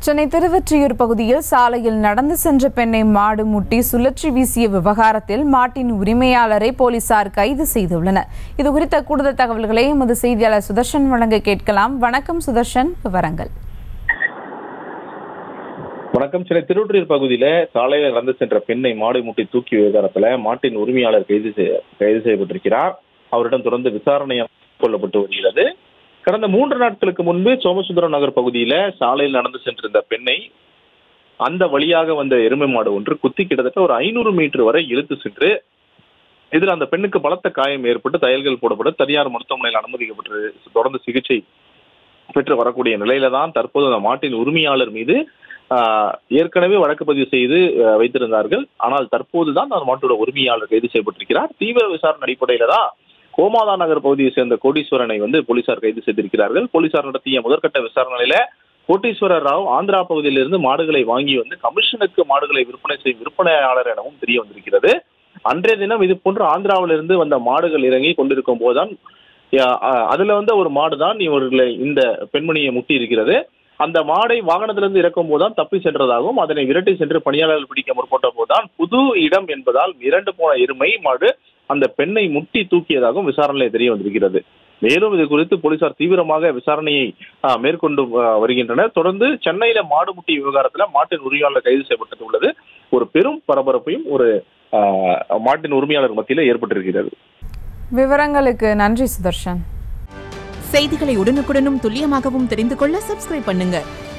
சென்னை திருவொற்றியூர் பகுதியில் சாலையில் நடந்து சென்ற பெண்ணை மாடு முட்டி சுழற்சி வீசிய விவகாரத்தில் மாட்டின் உரிமையாளரை போலீசார் கைது செய்துள்ளனர் இது குறித்த கூடுதல் தகவல்களை எமது செய்தியாளர் சுதர்ஷன் வழங்க கேட்கலாம் வணக்கம் சுதர்ஷன் விவரங்கள் வணக்கம் சென்னை திருவொற்றியூர் பகுதியில சாலையில் நடந்து சென்ற பெண்ணை மாடு முட்டி தூக்கி விவகாரத்துல மாட்டின் உரிமையாளர் கைது செய்ய கைது செய்யப்பட்டிருக்கிறார் அவரிடம் தொடர்ந்து விசாரணை கொள்ளப்பட்டு வருகிறது கடந்த மூன்று நாட்களுக்கு முன்பு சோமசுந்தரம் நகர் பகுதியில சாலையில் நடந்து சென்றிருந்த பெண்ணை அந்த வழியாக வந்த எருமை மாடு ஒன்று குத்தி கிட்டத்தட்ட ஒரு ஐநூறு மீட்டர் வரை இழுத்து சென்று இதில் அந்த பெண்ணுக்கு பலத்த காயம் ஏற்பட்டு தையல்கள் போடப்பட்டு தனியார் மருத்துவமனையில் அனுமதிக்கப்பட்டு தொடர்ந்து சிகிச்சை பெற்று வரக்கூடிய நிலையில தான் தற்போது அந்த மாட்டின் உரிமையாளர் மீது ஆஹ், ஏற்கனவே வழக்கு பதிவு செய்து ஆஹ், வைத்திருந்தார்கள் ஆனால் தற்போதுதான் அந்த மாட்டோட உரிமையாளர் கைது செய்யப்பட்டிருக்கிறார் தீவிர விசாரணை அடிப்படையில தான் கோமாதா நகர் பகுதியை சேர்ந்த கோடீஸ்வரனை வந்து போலீசார் கைது செய்திருக்கிறார்கள் போலீசார் நடத்திய முதற்கட்ட விசாரணையில கோட்டீஸ்வரர் ராவ் ஆந்திரா பகுதியிலிருந்து மாடுகளை வாங்கி வந்து கமிஷனுக்கு மாடுகளை விற்பனை செய்யும் விற்பனையாளர் எனவும் தெரிய வந்திருக்கிறது அன்றைய தினம் இது போன்று ஆந்திராவிலிருந்து வந்த மாடுகள் இறங்கி கொண்டிருக்கும் போதுதான் யா- அ- அதுல வந்து ஒரு மாடு தான் இவர்களை இந்த பெண்மணியை முட்டி இருக்கிறது அந்த மாடை வாகனத்திலிருந்து இறக்கும் போதுதான் தப்பி சென்றதாகவும் அதனை விரட்டி சென்று பணியாளர்கள் பிடிக்க முற்பட்ட போதுதான் புது இடம் என்பதால் மிரண்டு போன எருமை மாடு அந்த பெண்ணை முட்டி தூக்கியதாகவும் விசாரணையில் தெரிய வந்திருக்கிறது மேலும் இது குறித்து போலீசார் தீவிரமாக விசாரணையை ஆ, மேற்கொண்டு ஆ, வருகின்றனர் தொடர்ந்து சென்னையில மாடு முட்டி விவகாரத்துல மாட்டின் உரிமையாளர் கைது செய்யப்பட்டது உள்ளது ஒரு பெரும் பரபரப்பையும் ஒரு ஆ, மாட்டின் உரிமையாளர் மத்தியில ஏற்பட்டிருக்கிறது விவரங்களுக்கு நன்றி சுதர்ஷன் செய்திகளை உடனுக்குடனும் துல்லியமாகவும் தெரிந்து கொள்ள சப்ஸ்கிரைப் பண்ணுங்க